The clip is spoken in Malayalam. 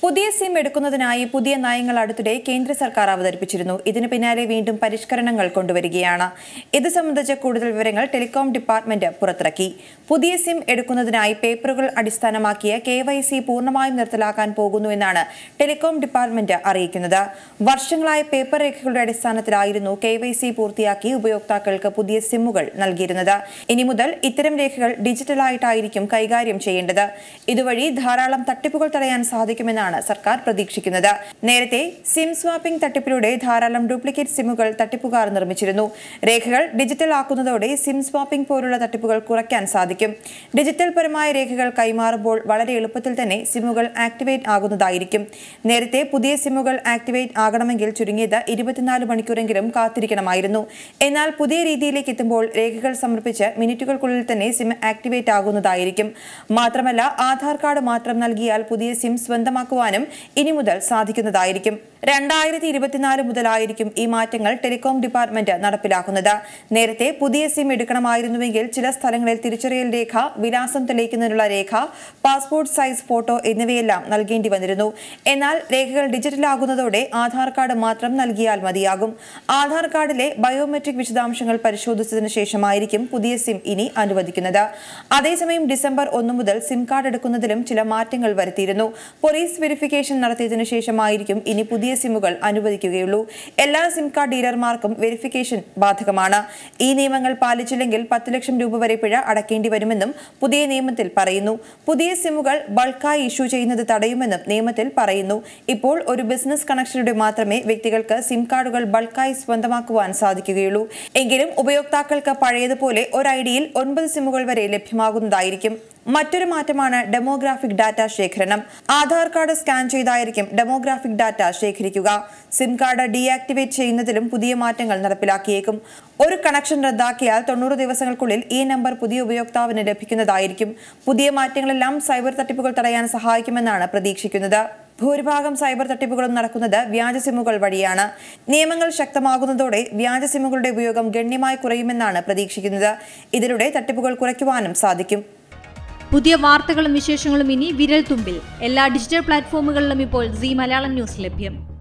പുതിയ സിം എടുക്കുന്നതിനായി പുതിയ നയങ്ങൾ അടുത്തിടെ കേന്ദ്ര സർക്കാർ അവതരിപ്പിച്ചിരുന്നു ഇതിനു പിന്നാലെ വീണ്ടും പരിഷ്കരണങ്ങൾ കൊണ്ടുവരികയാണ് ഇത് സംബന്ധിച്ച കൂടുതൽ വിവരങ്ങൾ ടെലികോം ഡിപ്പാർട്ട്മെന്റ് പുറത്തിറക്കി പുതിയ സിം എടുക്കുന്നതിനായി പേപ്പറുകൾ അടിസ്ഥാനമാക്കിയ കെ വൈ സി പൂർണ്ണമായും നിർത്തലാക്കാൻ പോകുന്നുവെന്നാണ് ടെലികോം ഡിപ്പാർട്ട്മെന്റ് അറിയിക്കുന്നത് വർഷങ്ങളായി പേപ്പർ രേഖകളുടെ അടിസ്ഥാനത്തിലായിരുന്നു കെ വൈ സി പൂർത്തിയാക്കി ഉപയോക്താക്കൾക്ക് പുതിയ സിമ്മുകൾ നൽകിയിരുന്നത് ഇനി മുതൽ ഇത്തരം രേഖകൾ ഡിജിറ്റലായിട്ടായിരിക്കും കൈകാര്യം ചെയ്യേണ്ടത് ഇതുവഴി ധാരാളം തട്ടിപ്പുകൾ തടയാൻ സാധിക്കുമെന്നാണ് സർക്കാർ പ്രതീക്ഷിക്കുന്നത് നേരത്തെ സിം സ്വാപ്പിംഗ് തട്ടിപ്പിലൂടെ ധാരാളം ഡ്യൂപ്ലിക്കേറ്റ് സിമ്മുകൾ തട്ടിപ്പുകാർ നിർമ്മിച്ചിരുന്നു രേഖകൾ ഡിജിറ്റൽ ആക്കുന്നതോടെ സിം സ്വാപ്പിംഗ് പോലുള്ള തട്ടിപ്പുകൾ കുറയ്ക്കാൻ സാധിക്കും ഡിജിറ്റൽ പരമായ രേഖകൾ കൈമാറുമ്പോൾ വളരെ എളുപ്പത്തിൽ തന്നെ സിമ്മുകൾ ആക്ടിവേറ്റ് ആകുന്നതായിരിക്കും നേരത്തെ പുതിയ സിമ്മുകൾ ആക്ടിവേറ്റ് ആകണമെങ്കിൽ ചുരുങ്ങിയത് ഇരുപത്തിനാല് മണിക്കൂറെങ്കിലും കാത്തിരിക്കണമായിരുന്നു എന്നാൽ പുതിയ രീതിയിലേക്ക് എത്തുമ്പോൾ രേഖകൾ സമർപ്പിച്ച് മിനിറ്റുകൾക്കുള്ളിൽ തന്നെ സിം ആക്ടിവേറ്റ് ആകുന്നതായിരിക്കും മാത്രമല്ല ആധാർ കാർഡ് മാത്രം നൽകിയാൽ പുതിയ സിം സ്വന്തമാക്കുവാനും ഇനി മുതൽ സാധിക്കുന്നതായിരിക്കും രണ്ടായിരത്തി ഇരുപത്തിനാല് മുതലായിരിക്കും ഈ മാറ്റങ്ങൾ ടെലികോം ഡിപ്പാർട്ട്മെന്റ് നടപ്പിലാക്കുന്നത് നേരത്തെ പുതിയ സിം എടുക്കണമായിരുന്നുവെങ്കിൽ ചില സ്ഥലങ്ങളിൽ തിരിച്ചറിയൽ രേഖ വിലാസം തെളിയിക്കുന്നതിനുള്ള രേഖ പാസ്പോർട്ട് സൈസ് ഫോട്ടോ എന്നിവയെല്ലാം നൽകേണ്ടി വന്നിരുന്നു എന്നാൽ രേഖകൾ ഡിജിറ്റലാകുന്നതോടെ ആധാർ കാർഡ് മാത്രം നൽകിയാൽ മതിയാകും ആധാർ കാർഡിലെ ബയോമെട്രിക് വിശദാംശങ്ങൾ പരിശോധിച്ചതിനു ശേഷമായിരിക്കും പുതിയ സിം ഇനി അനുവദിക്കുന്നത് അതേസമയം ഡിസംബർ ഒന്ന് മുതൽ സിം കാർഡ് എടുക്കുന്നതിലും ചില മാറ്റങ്ങൾ വരുത്തിയിരുന്നു പോലീസ് വെരിഫിക്കേഷൻ നടത്തിയതിനു ശേഷമായിരിക്കും ഇനി പുതിയ സിമ്മുകൾ അനുവദിക്കുകയുള്ളൂ എല്ലാ സിം കാർഡ് ഡീലർമാർക്കും വെരിഫിക്കേഷൻ ബാധകമാണ് ഈ നിയമങ്ങൾ പാലിച്ചില്ലെങ്കിൽ പത്ത് ലക്ഷം രൂപ വരെ പിഴ അടക്കേണ്ടി വരുമെന്നും പുതിയ നിയമത്തിൽ പറയുന്നു പുതിയ സിമ്മുകൾ ബൾക്കായി ഇഷ്യൂ ചെയ്യുന്നത് തടയുമെന്നും നിയമത്തിൽ പറയുന്നു ഇപ്പോൾ ഒരു ബിസിനസ് കണക്ഷനിലൂടെ മാത്രമേ വ്യക്തികൾക്ക് സിം കാർഡുകൾ ബൾക്കായി സ്വന്തമാക്കുവാൻ സാധിക്കുകയുള്ളൂ എങ്കിലും ഉപയോക്താക്കൾക്ക് പഴയതുപോലെ ഒരു ഐഡിയിൽ ഒൻപത് സിമ്മുകൾ വരെ ലഭ്യമാകുന്നതായിരിക്കും മറ്റൊരു മാറ്റമാണ് ഡെമോഗ്രാഫിക് ഡാറ്റ ശേഖരണം ആധാർ കാർഡ് സ്കാൻ ചെയ്തായിരിക്കും ഡെമോഗ്രാഫിക് ഡാറ്റ ശേഖരിക്കുക സിം കാർഡ് ഡീആക്ടിവേറ്റ് ചെയ്യുന്നതിലും പുതിയ മാറ്റങ്ങൾ നടപ്പിലാക്കിയേക്കും ഒരു കണക്ഷൻ റദ്ദാക്കിയാൽ തൊണ്ണൂറ് ദിവസങ്ങൾക്കുള്ളിൽ ഈ നമ്പർ പുതിയ ഉപയോക്താവിന് ലഭിക്കുന്നതായിരിക്കും പുതിയ മാറ്റങ്ങളെല്ലാം സൈബർ തട്ടിപ്പുകൾ തടയാൻ സഹായിക്കുമെന്നാണ് പ്രതീക്ഷിക്കുന്നത് ഭൂരിഭാഗം സൈബർ തട്ടിപ്പുകളും നടക്കുന്നത് വ്യാജ സിമ്മുകൾ വഴിയാണ് നിയമങ്ങൾ ശക്തമാകുന്നതോടെ വ്യാജ സിമ്മുകളുടെ ഉപയോഗം ഗണ്യമായി കുറയുമെന്നാണ് പ്രതീക്ഷിക്കുന്നത് ഇതിലൂടെ തട്ടിപ്പുകൾ കുറയ്ക്കുവാനും സാധിക്കും പുതിയ വാർത്തകളും വിശേഷങ്ങളും ഇനി വിരൽ തുമ്പിൽ എല്ലാ ഡിജിറ്റൽ പ്ലാറ്റ്ഫോമുകളിലും ഇപ്പോൾ സി മലയാളം ന്യൂസ് ലഭ്യം